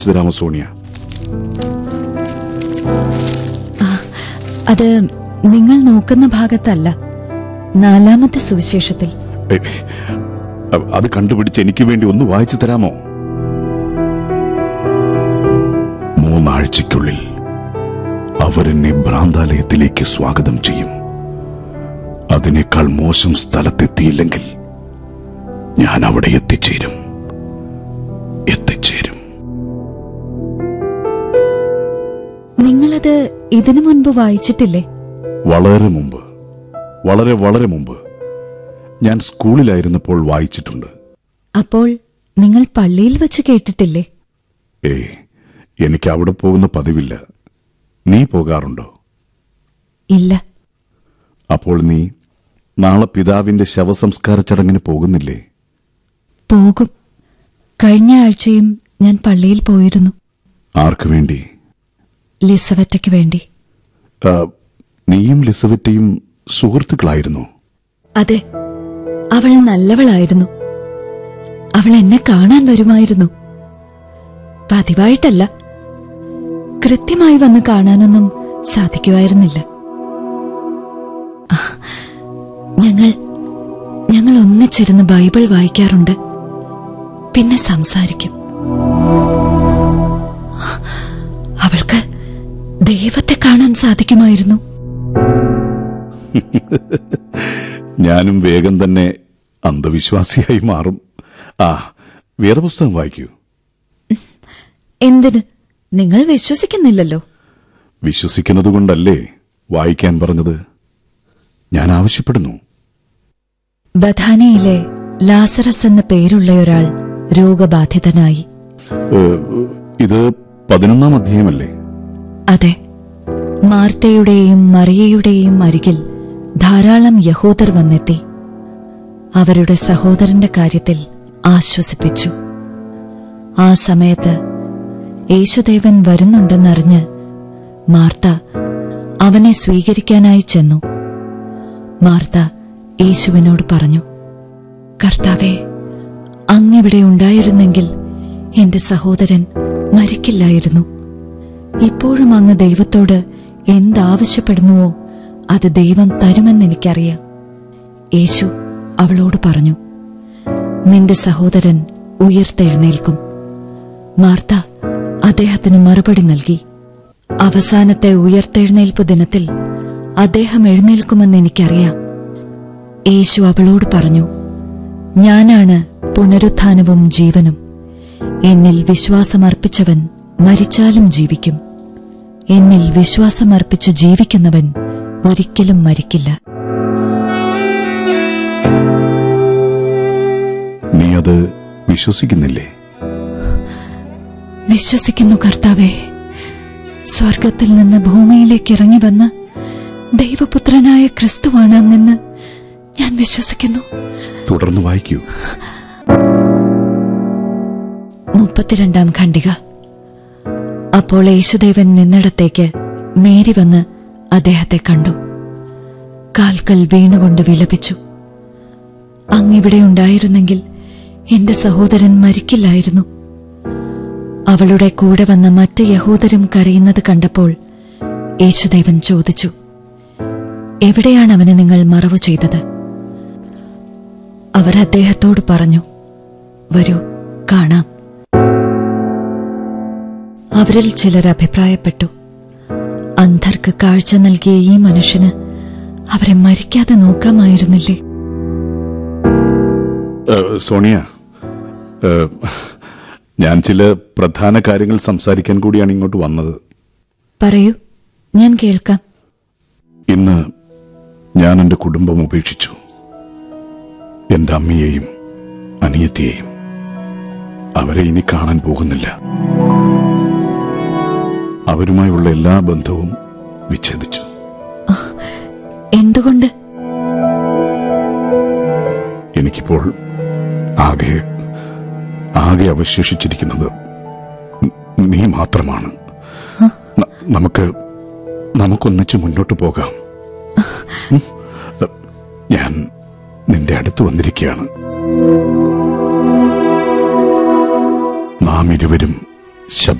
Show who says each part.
Speaker 1: തരാമോ സോണിയ
Speaker 2: അത് നിങ്ങൾ നോക്കുന്ന ഭാഗത്തല്ല നാലാമത്തെ സുവിശേഷത്തിൽ
Speaker 1: ഏയ്, അ- അത് കണ്ടുപിടിച്ച് എനിക്ക് വേണ്ടി ഒന്ന് വായിച്ചു തരാമോ മൂന്നാഴ്ചയ്ക്കുള്ളിൽ അവരെന്നെ ഭ്രാന്താലയത്തിലേക്ക് സ്വാഗതം ചെയ്യും അതിനേക്കാൾ മോശം സ്ഥലത്തെത്തിയില്ലെങ്കിൽ ഞാൻ അവിടെ എത്തിച്ചേരും എത്തിച്ചേരും
Speaker 2: നിങ്ങളത് ഇതിനു മുൻപ് വായിച്ചിട്ടില്ലേ
Speaker 1: വളരെ മുമ്പ് വളരെ വളരെ മുമ്പ് ഞാൻ സ്കൂളിലായിരുന്നപ്പോൾ വായിച്ചിട്ടുണ്ട്
Speaker 2: അപ്പോൾ നിങ്ങൾ പള്ളിയിൽ വെച്ച് കേട്ടിട്ടില്ലേ
Speaker 1: ഏയ് എനിക്ക് അവിടെ പോകുന്ന പതിവില്ല നീ പോകാറുണ്ടോ
Speaker 2: ഇല്ല
Speaker 1: അപ്പോൾ നീ നാളെ പിതാവിന്റെ ശവസംസ്കാര ചടങ്ങിന് പോകുന്നില്ലേ
Speaker 2: പോകും കഴിഞ്ഞ ആഴ്ചയും ഞാൻ പള്ളിയിൽ പോയിരുന്നു
Speaker 1: ആർക്കു വേണ്ടി
Speaker 2: ലിസവറ്റയ്ക്ക് വേണ്ടി
Speaker 1: ആ, നീയും ലിസവറ്റയും സുഹൃത്തുക്കളായിരുന്നു
Speaker 2: അതെ അവൾ നല്ലവളായിരുന്നു അവൾ എന്നെ കാണാൻ വരുമായിരുന്നു പതിവായിട്ടല്ല കൃത്യമായി വന്ന് കാണാനൊന്നും സാധിക്കുമായിരുന്നില്ല ആ, ഞങ്ങൾ ഞങ്ങൾ ഒന്നിച്ചിരുന്ന് ബൈബിൾ വായിക്കാറുണ്ട് പിന്നെ സംസാരിക്കും ആ, അവൾക്ക് ദൈവത്തെ കാണാൻ സാധിക്കുമായിരുന്നു
Speaker 1: ഞാനും വേഗം തന്നെ അന്ധവിശ്വാസിയായി മാറും ആ വേറെ പുസ്തകം വായിക്കൂ
Speaker 2: എന്തിന് നിങ്ങൾ വിശ്വസിക്കുന്നില്ലല്ലോ
Speaker 1: വിശ്വസിക്കുന്നത് കൊണ്ടല്ലേ വായിക്കാൻ പറഞ്ഞത് ഞാൻ ആവശ്യപ്പെടുന്നു
Speaker 2: ബഥാനിയിലെ ലാസറസ് എന്ന പേരുള്ള ഒരാൾ രോഗബാധിതനായി
Speaker 1: ഏ, ഇത് പതിനൊന്നാം അധ്യായമല്ലേ
Speaker 2: അതെ മാർത്തയുടെയും മറിയയുടെയും അരികിൽ ധാരാളം യഹൂദർ വന്നെത്തി അവരുടെ സഹോദരന്റെ കാര്യത്തിൽ ആശ്വസിപ്പിച്ചു ആ സമയത്ത് യേശുദേവൻ വരുന്നുണ്ടെന്നറിഞ്ഞ് മാർത്ത അവനെ സ്വീകരിക്കാനായി ചെന്നു മാർത്ത യേശുവിനോട് പറഞ്ഞു കർത്താവെ അങ്ങിവിടെ ഉണ്ടായിരുന്നെങ്കിൽ എന്റെ സഹോദരൻ മരിക്കില്ലായിരുന്നു ഇപ്പോഴും അങ്ങ് ദൈവത്തോട് എന്താവശ്യപ്പെടുന്നുവോ അത് ദൈവം തരുമെന്നെനിക്കറിയാം യേശു അവളോട് പറഞ്ഞു നിന്റെ സഹോദരൻ ഉയർത്തെഴുന്നേൽക്കും മാർത്ത അദ്ദേഹത്തിന് മറുപടി നൽകി അവസാനത്തെ ഉയർത്തെഴുന്നേൽപ്പ് ദിനത്തിൽ അദ്ദേഹം എഴുന്നേൽക്കുമെന്ന് എനിക്കറിയാം യേശു അവളോട് പറഞ്ഞു ഞാനാണ് പുനരുത്ഥാനവും ജീവനും എന്നിൽ വിശ്വാസമർപ്പിച്ചവൻ മരിച്ചാലും ജീവിക്കും എന്നിൽ വിശ്വാസമർപ്പിച്ച് ജീവിക്കുന്നവൻ ഒരിക്കലും മരിക്കില്ല
Speaker 1: നീ അത് വിശ്വസിക്കുന്നില്ലേ
Speaker 2: വിശ്വസിക്കുന്നു കർത്താവെ സ്വർഗത്തിൽ നിന്ന് ഭൂമിയിലേക്ക് ഇറങ്ങി വന്ന ദൈവപുത്രനായ ക്രിസ്തുവാണ് അങ്ങെന്ന് ഞാൻ വിശ്വസിക്കുന്നു
Speaker 1: തുടർന്ന് വായിക്കൂ
Speaker 2: മുപ്പത്തിരണ്ടാം ഖണ്ഡിക അപ്പോൾ യേശുദേവൻ നിന്നിടത്തേക്ക് മേരി വന്ന് അദ്ദേഹത്തെ കണ്ടു കാൽക്കൽ വീണുകൊണ്ട് വിലപിച്ചു അങ്ങിവിടെ ഉണ്ടായിരുന്നെങ്കിൽ എന്റെ സഹോദരൻ മരിക്കില്ലായിരുന്നു അവളുടെ കൂടെ വന്ന മറ്റ് യഹൂദരും കരയുന്നത് കണ്ടപ്പോൾ യേശുദേവൻ ചോദിച്ചു എവിടെയാണ് അവനെ നിങ്ങൾ മറവു ചെയ്തത് അവർ അദ്ദേഹത്തോട് പറഞ്ഞു വരൂ കാണാം അവരിൽ ചിലർ അഭിപ്രായപ്പെട്ടു അന്ധർക്ക് കാഴ്ച നൽകിയ ഈ മനുഷ്യന് അവരെ മരിക്കാതെ നോക്കാമായിരുന്നില്ലേ
Speaker 1: ഏ, സോണിയ ഏ, ഞാൻ ചില പ്രധാന കാര്യങ്ങൾ സംസാരിക്കാൻ കൂടിയാണ് ഇങ്ങോട്ട് വന്നത്
Speaker 2: പറയൂ ഞാൻ കേൾക്കാം
Speaker 1: ഇന്ന് ഞാൻ എന്റെ കുടുംബം ഉപേക്ഷിച്ചു എന്റെ അമ്മയെയും അനിയത്തിയെയും അവരെ ഇനി കാണാൻ പോകുന്നില്ല അവരുമായുള്ള എല്ലാ ബന്ധവും വിച്ഛേദിച്ചു
Speaker 2: എന്തുകൊണ്ട്
Speaker 1: എനിക്കിപ്പോൾ ആകെ ആകെ അവശേഷിച്ചിരിക്കുന്നത് ന- നീ മാത്രമാണ് ന- നമുക്ക് നമുക്കൊന്നിച്ച് മുന്നോട്ട് പോകാം ഉം? ഞാൻ നിന്റെ അടുത്ത് വന്നിരിക്കുകയാണ് നാം ഇരുവരും ശബരി